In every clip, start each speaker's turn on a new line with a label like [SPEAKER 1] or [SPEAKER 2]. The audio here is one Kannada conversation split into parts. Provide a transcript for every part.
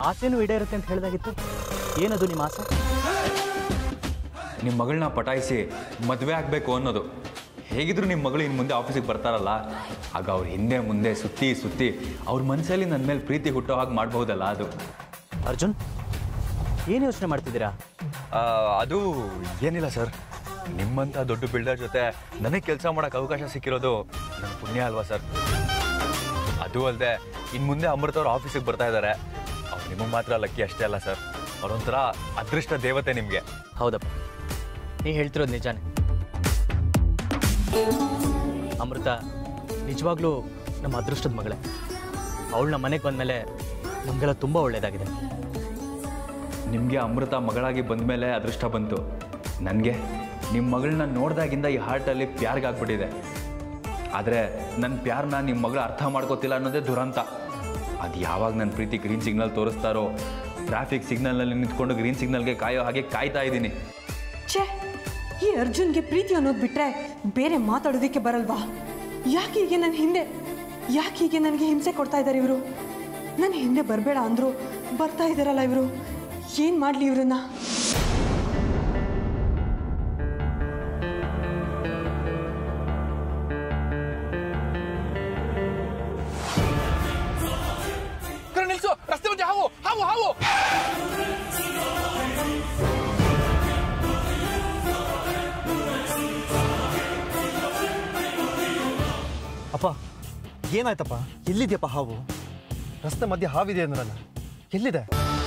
[SPEAKER 1] ಆಸೆನೂ ಈಡೇರುತ್ತೆ ಅಂತ ಹೇಳಿದಾಗಿತ್ತು ಏನದು ನಿಮ್ಮ ಆಸೆ
[SPEAKER 2] ನಿಮ್ಮ ಮಗಳನ್ನ ಪಟಾಯಿಸಿ ಮದುವೆ ಆಗಬೇಕು ಅನ್ನೋದು ಹೇಗಿದ್ರು ನಿಮ್ಮ ಮಗಳು ಇನ್ನು ಮುಂದೆ ಆಫೀಸಿಗೆ ಬರ್ತಾರಲ್ಲ ಆಗ ಅವ್ರ ಹಿಂದೆ ಮುಂದೆ ಸುತ್ತಿ ಸುತ್ತಿ ಅವ್ರ ಮನಸ್ಸಲ್ಲಿ ನನ್ನ ಮೇಲೆ ಪ್ರೀತಿ ಹುಟ್ಟೋ ಹಾಗೆ ಮಾಡಬಹುದಲ್ಲ ಅದು
[SPEAKER 1] ಅರ್ಜುನ್ ಏನು ಯೋಚನೆ ಮಾಡ್ತಿದ್ದೀರಾ
[SPEAKER 2] ಆ, ಅದು ಏನಿಲ್ಲ ಸರ್ ನಿಮ್ಮಂಥ ದೊಡ್ಡ ಬಿಲ್ಡರ್ ಜೊತೆ ನನಗೆ ಕೆಲಸ ಮಾಡೋಕ್ಕೆ ಅವಕಾಶ ಸಿಕ್ಕಿರೋದು ನನ್ನ ಪುಣ್ಯ ಅಲ್ವಾ ಸರ್ ಅದು ಅಲ್ಲದೆ ಇನ್ನು ಮುಂದೆ ಅಮೃತ ಅವ್ರ ಆಫೀಸಿಗೆ ಬರ್ತಾ ಇದ್ದಾರೆ ಅವ್ರು ನಿಮಗೆ ಮಾತ್ರ ಲಕ್ಕಿ ಅಷ್ಟೇ ಅಲ್ಲ ಸರ್ ಅವರೊಂಥರ ಅದೃಷ್ಟ ದೇವತೆ ನಿಮಗೆ
[SPEAKER 1] ಹೌದಪ್ಪ ನೀ ಹೇಳ್ತಿರೋದು ನಿಜಾನೇ ಅಮೃತ ನಿಜವಾಗ್ಲೂ ನಮ್ಮ ಅದೃಷ್ಟದ ಮಗಳೇ ಅವಳು ನಮ್ಮ ಮನೆಗೆ ಬಂದಮೇಲೆ ನಮಗೆಲ್ಲ ತುಂಬ ಒಳ್ಳೆಯದಾಗಿದೆ
[SPEAKER 2] ನಿಮಗೆ ಅಮೃತ ಮಗಳಾಗಿ ಬಂದಮೇಲೆ ಅದೃಷ್ಟ ಬಂತು ನನಗೆ ನಿಮ್ಮ ಮಗಳನ್ನ ನೋಡಿದಾಗಿಂದ ಈ ಹಾರ್ಟಲ್ಲಿ ಪ್ಯಾರ್ಗಾಗ್ಬಿಟ್ಟಿದೆ ಆದರೆ ನನ್ನ ಪ್ಯಾರ್ನ ನಿಮ್ಮ ಮಗಳು ಅರ್ಥ ಮಾಡ್ಕೋತಿಲ್ಲ ಅನ್ನೋದೇ ದುರಂತ ಅದು ಯಾವಾಗ ನನ್ನ ಪ್ರೀತಿ ಗ್ರೀನ್ ಸಿಗ್ನಲ್ ತೋರಿಸ್ತಾರೋ ಟ್ರಾಫಿಕ್ ಸಿಗ್ನಲ್ನಲ್ಲಿ ನಿಂತ್ಕೊಂಡು ಗ್ರೀನ್ ಸಿಗ್ನಲ್ಗೆ ಕಾಯೋ ಹಾಗೆ ಕಾಯ್ತಾ ಇದ್ದೀನಿ
[SPEAKER 3] ಛೇ ಈ ಅರ್ಜುನ್ಗೆ ಪ್ರೀತಿ ಅನ್ನೋದು ಬಿಟ್ರೆ ಬೇರೆ ಮಾತಾಡೋದಕ್ಕೆ ಬರಲ್ವಾ ಯಾಕೆ ಹೀಗೆ ನನ್ನ ಹಿಂದೆ ಯಾಕೆ ಹೀಗೆ ನನಗೆ ಹಿಂಸೆ ಕೊಡ್ತಾ ಇದ್ದಾರೆ ಇವರು ನನ್ನ ಹಿಂದೆ ಬರಬೇಡ ಅಂದರು ಬರ್ತಾ ಇದ್ದಾರಲ್ಲ ಇವರು ಏನು ಮಾಡಲಿ ಇವ್ರನ್ನ
[SPEAKER 4] ಕರೆ ನಿಲ್ಸು ರಸ್ತೆ ಮಧ್ಯೆ ಹಾವು ಹಾವು ಹಾವು
[SPEAKER 5] ಅಪ್ಪ ಏನಾಯ್ತಪ್ಪ ಎಲ್ಲಿದ್ಯಪ್ಪ ಹಾವು ರಸ್ತೆ ಮಧ್ಯೆ ಹಾವಿದೆ ಅಂದ್ರಲ್ಲ ಎಲ್ಲಿದೆ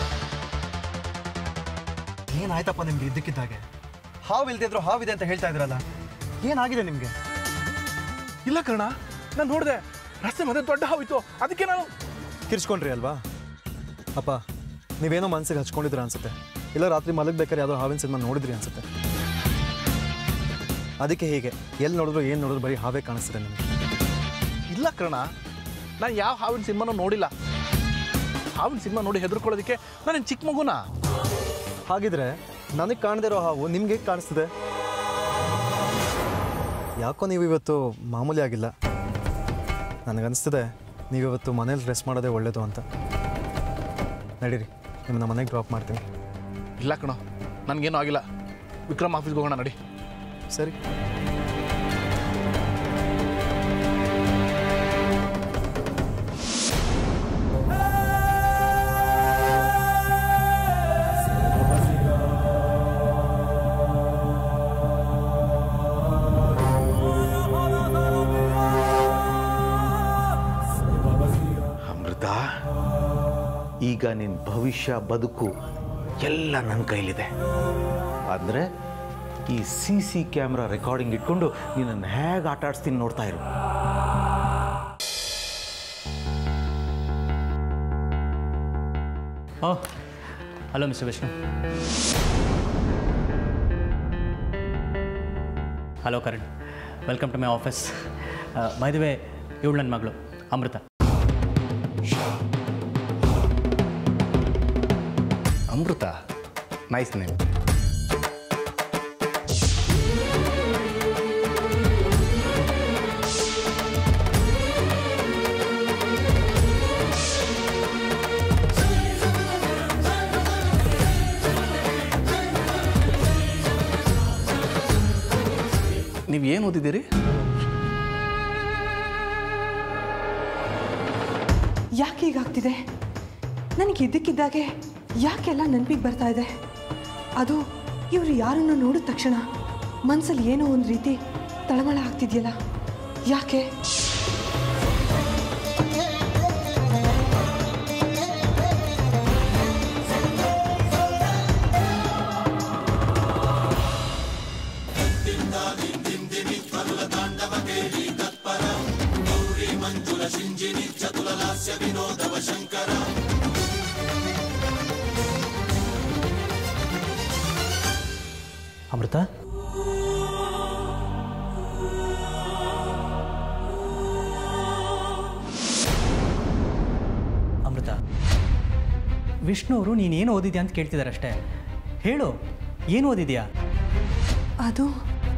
[SPEAKER 5] ಏನಾಯ್ತಪ್ಪ ನಿಮ್ಗೆ ಇದ್ದಕ್ಕಿದ್ದಾಗೆ ಹಾವು ಇಲ್ದಿದ್ರು ಹಾವಿದೆ ಅಂತ ಹೇಳ್ತಾ ಇದ್ರಲ್ಲ ಏನಾಗಿದೆ ನಿಮ್ಗೆ
[SPEAKER 4] ಇಲ್ಲ ಕರ್ಣ ನಾನು ನೋಡಿದೆ ರಸ್ತೆ ಮಧ್ಯೆ ದೊಡ್ಡ ಹಾವಿತ್ತು ಅದಕ್ಕೆ ನಾನು
[SPEAKER 5] ಕಿರ್ಚ್ಕೊಂಡ್ರಿ ಅಲ್ವಾ ಅಪ್ಪ ನೀವೇನೋ ಮನ್ಸಿಗೆ ಹಚ್ಕೊಂಡಿದ್ರ ಅನ್ಸುತ್ತೆ ಇಲ್ಲ ರಾತ್ರಿ ಮಲಗ್ಬೇಕಾದ್ರೆ ಯಾವುದೋ ಹಾವಿನ ಸಿನಿಮಾ ನೋಡಿದ್ರಿ ಅನ್ಸುತ್ತೆ ಅದಕ್ಕೆ ಹೀಗೆ ಎಲ್ಲಿ ನೋಡಿದ್ರು ಏನು ನೋಡಿದ್ರು ಬರೀ ಹಾವೇ ಕಾಣಿಸ್ತಿದೆ ನಿಮಗೆ
[SPEAKER 4] ಇಲ್ಲ ಕರ್ಣ ನಾನು ಯಾವ ಹಾವಿನ ಸಿನಿಮಾನೂ ನೋಡಿಲ್ಲ ಹಾವಿನ ಸಿನಿಮಾ ನೋಡಿ ಹೆದರ್ಕೊಳ್ಳೋದಕ್ಕೆ ನಾನು ಚಿಕ್ಕ ಮಗುನ
[SPEAKER 5] ಹಾಗಿದ್ರೆ ನನಗೆ ಕಾಣದಿರೋ ಹಾವು ನಿಮ್ಗೆ ಹೇಗೆ ಕಾಣಿಸ್ತಿದೆ ಯಾಕೋ ನೀವು ಇವತ್ತು ಮಾಮೂಲಿ ಆಗಿಲ್ಲ ನನಗನ್ನಿಸ್ತಿದೆ ನೀವಿವತ್ತು ಮನೇಲಿ ರೆಸ್ಟ್ ಮಾಡೋದೇ ಒಳ್ಳೇದು ಅಂತ ನಡೀರಿ ನಿಮ್ಮನ್ನ ಮನೆಗೆ ಡ್ರಾಪ್ ಮಾಡ್ತೀನಿ
[SPEAKER 4] ಇಲ್ಲ ಕಣೋ ನನಗೇನು ಆಗಿಲ್ಲ ವಿಕ್ರಮ್ ಆಫೀಸ್ಗೆ ಹೋಗೋಣ ನಡಿ
[SPEAKER 5] ಸರಿ
[SPEAKER 6] ಅಮೃತ ಈಗ ನಿನ್ನ ಭವಿಷ್ಯ ಬದುಕು ಎಲ್ಲ ನನ್ನ ಕೈಲಿದೆ ಅಂದರೆ ಈ ಸಿ ಸಿ ಕ್ಯಾಮ್ರಾ ರೆಕಾರ್ಡಿಂಗ್ ಇಟ್ಕೊಂಡು ನಿನ್ನನ್ನು ಹೇಗೆ ಆಟ ಆಡಿಸ್ತೀನಿ ನೋಡ್ತಾ ಇರು
[SPEAKER 1] oh hello mister Vishnu hello Karan welcome to my office by the way ಇವಳು ನನ್ನ ಮಗಳು ಅಮೃತ
[SPEAKER 4] ಅಮೃತ ನೈಸ್ ನೇಮ್ ನೀವು ಏನು ಓದಿದ್ದೀರಿ
[SPEAKER 3] ಯಾಕೆ ಹೀಗಾಗ್ತಿದೆ ನನಗೆ ಇದ್ದಕ್ಕಿದ್ದಾಗೆ ಯಾಕೆಲ್ಲ ನೆನಪಿಗೆ ಬರ್ತಾ ಇದೆ ಅದು ಇವರು ಯಾರನ್ನು ನೋಡಿದ ತಕ್ಷಣ ಮನಸ್ಸಲ್ಲಿ ಏನೋ ಒಂದು ರೀತಿ ತಳಮಳ ಆಗ್ತಿದೆಯಲ್ಲ ಯಾಕೆ
[SPEAKER 1] ಅಮೃತ ಅಮೃತ ವಿಷ್ಣು ಅವರು ನೀನೇನು ಓದಿದ್ಯಾ ಅಂತ ಕೇಳ್ತಿದ್ದಾರೆ ಅಷ್ಟೇ ಹೇಳು ಏನು ಓದಿದ್ಯಾ
[SPEAKER 3] ಅದು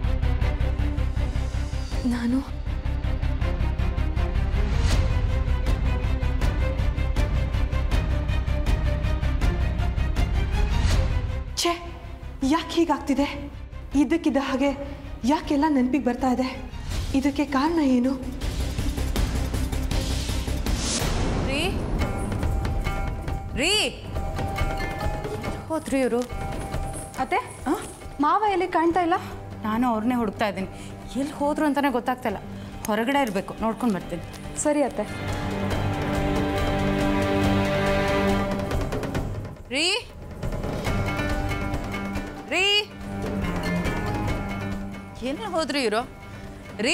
[SPEAKER 3] ನಾನು ಛೇ ಯಾಕೆ ಹೀಗಾಗ್ತಿದೆ ಇದ್ದಕ್ಕಿದ್ದ ಹಾಗೆ ಯಾಕೆಲ್ಲ ನೆನಪಿಗೆ ಬರ್ತಾ ಇದೆ ಇದಕ್ಕೆ ಕಾರಣ ಏನು
[SPEAKER 7] ರೀ ರೀ ಹೋದ್ರಿ ಇವರು
[SPEAKER 8] ಅತ್ತೆ ಮಾವ ಎಲ್ಲಿ ಕಾಣ್ತಾ ಇಲ್ಲ
[SPEAKER 7] ನಾನು ಅವ್ರನ್ನೇ ಹುಡುಕ್ತಾ ಇದ್ದೀನಿ ಎಲ್ಲಿ ಹೋದ್ರು ಅಂತಾನೆ ಗೊತ್ತಾಗ್ತಾ ಇಲ್ಲ ಹೊರಗಡೆ ಇರಬೇಕು ನೋಡ್ಕೊಂಡು ಬರ್ತೀನಿ
[SPEAKER 8] ಸರಿ ಅತ್ತೆ
[SPEAKER 7] ರೀ ರೀ ಎಲ್ಲಿ ಹೋದ್ರಿ ಇವರು ರೀ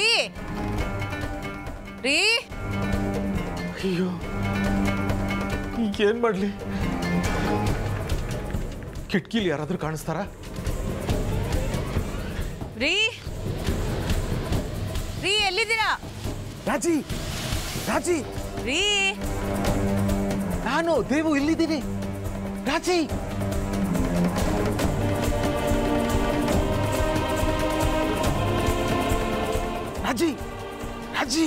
[SPEAKER 7] ರೀ
[SPEAKER 6] ಅಯ್ಯೋ ಈಗೇನು ಮಾಡಲಿ ಕಿಟಕಿಲಿ ಯಾರಾದರೂ ಕಾಣಿಸ್ತಾರಾ
[SPEAKER 7] ರೀ ರೀ ಎಲ್ಲಿದ್ದೀರಾ
[SPEAKER 6] ರಾಜಿ ರಾಜಿ
[SPEAKER 7] ರೀ
[SPEAKER 6] ನಾನು ದೇವು ಇಲ್ಲಿದ್ದೀನಿ ರಾಜಿ ರಾಜಿ ರಾಜಿ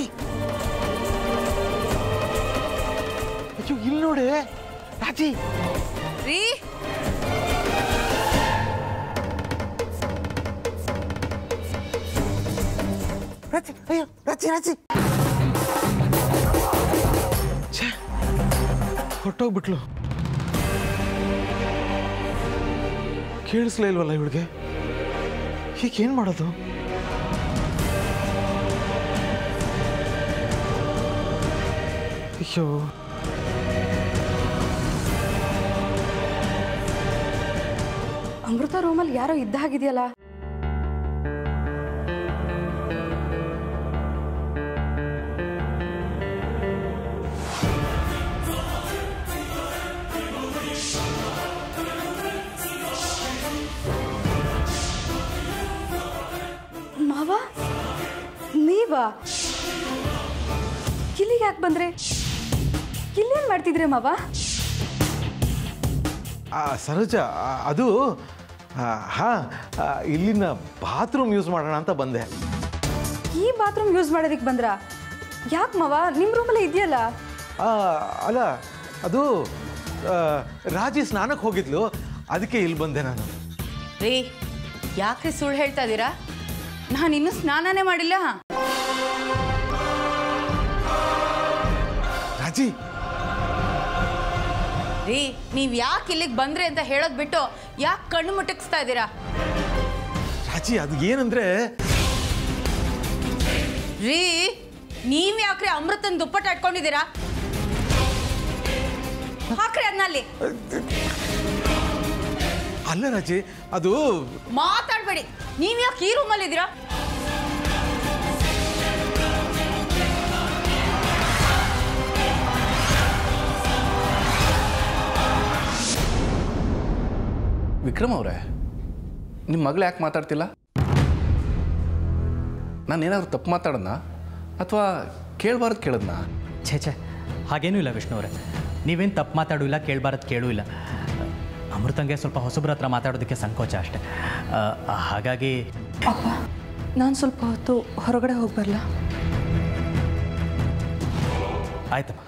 [SPEAKER 6] ಅಯ್ಯೋ ಇಲ್ಲಿ ನೋಡಿ ರಾಜಿ
[SPEAKER 7] ರೀ
[SPEAKER 6] ರಾಜಿ ಅಯ್ಯೋ ರಾಜಿ ರಾಜಿ ಛೇ ಹೊಟ್ಟೋಗ್ಬಿಟ್ಲು ಕೇಳಿಸ್ಲೇ ಇಲ್ವಲ್ಲ ಇವಳಿಗೆ ಹೀಗೇನು ಮಾಡೋದು ಅಯ್ಯೋ
[SPEAKER 8] ಅಮೃತ ರೂಮಲ್ಲಿ ಯಾರೋ ಇದ್ದ ಹಾಗಿದೆಯಲ್ಲ ಮಾವ ನೀವಾ ಇಲ್ಲಿಗೆ ಯಾಕೆ ಬಂದ್ರೆ ಇಲ್ಲೇನ್ ಮಾಡ್ತಿದ್ರಿ ಮಾವ
[SPEAKER 6] ಆ, ಸರೋಜ ಆ, ಅದು ಹಾಂ ಇಲ್ಲಿನ ಬಾತ್ರೂಮ್ ಯೂಸ್ ಮಾಡೋಣ ಅಂತ ಬಂದೆ
[SPEAKER 8] ಈ ಬಾತ್ರೂಮ್ ಯೂಸ್ ಮಾಡೋದಕ್ಕೆ ಬಂದ್ರಾ ಯಾಕೆ ಮಾವ ನಿಮ್ಮ ರೂಮಲ್ಲೇ ಇದೆಯಲ್ಲ
[SPEAKER 6] ಆ, ಅಲ್ಲ ಅದು ಆ, ರಾಜಿ ಸ್ನಾನಕ್ಕೆ ಹೋಗಿದ್ಲು ಅದಕ್ಕೆ ಇಲ್ಲಿ ಬಂದೆ ನಾನು
[SPEAKER 7] ರೀ ಯಾಕ್ರಿ ಸುಳ್ಳು ಹೇಳ್ತಾ ಇದ್ದೀರಾ ನಾನು ಇನ್ನೂ ಸ್ನಾನನೇ ಮಾಡಿಲ್ಲ
[SPEAKER 6] ರಾಜಿ
[SPEAKER 7] ರೀ ನೀವು ಯಾಕೆ ಇಲ್ಲಿಗೆ ಬಂದ್ರಿ ಅಂತ ಹೇಳೋದು ಬಿಟ್ಟು ಯಾಕೆ ಕಣ್ಣು ಮುಟಕ್ಸ್ತಾ ಇದ್ದೀರಾ
[SPEAKER 6] ರಾಜಿ ಅದು ಏನಂದ್ರೆ
[SPEAKER 7] ರೀ ನೀವ್ ಯಾಕ್ರಿ ಅಮೃತನ್ ದುಪ್ಪಟ್ಟು ಇಟ್ಕೊಂಡಿದ್ದೀರಾ ಹಾಕ್ರಿ ಅದನ್ನಲ್ಲಿ
[SPEAKER 6] ಅಲ್ಲ ರಾಜಿ ಅದು
[SPEAKER 7] ಮಾತಾಡ್ಬೇಡಿ ನೀವ್ ಯಾಕೆ ಈ ರೂಮಲ್ಲಿ ಇದ್ದೀರಾ
[SPEAKER 4] ವಿಕ್ರಮ್ ಅವರೇ ನಿಮ್ಮ ಮಗಳು ಯಾಕೆ ಮಾತಾಡ್ತಿಲ್ಲ ನಾನು ಏನಾದರೂ ತಪ್ಪು ಮಾತಾಡೋಣ ಅಥವಾ ಕೇಳಬಾರ್ದು ಕೇಳದ್ನಾ
[SPEAKER 1] ಛೇ ಛೇ ಹಾಗೇನೂ ಇಲ್ಲ ವಿಷ್ಣು ಅವರೇ ನೀವೇನು ತಪ್ಪು ಮಾತಾಡೂ ಇಲ್ಲ ಕೇಳಬಾರದು ಕೇಳೂ ಇಲ್ಲ ಅಮೃತಂಗೆ ಸ್ವಲ್ಪ ಹೊಸಬ್ರ ಹತ್ರ ಮಾತಾಡೋದಕ್ಕೆ ಸಂಕೋಚ ಅಷ್ಟೆ ಆ, ಹಾಗಾಗಿ
[SPEAKER 3] ಅಪ್ಪ ನಾನು ಸ್ವಲ್ಪ ಹೊತ್ತು ಹೊರಗಡೆ ಹೋಗಿ ಬರಲಾ
[SPEAKER 1] ಆಯ್ತಮ್ಮ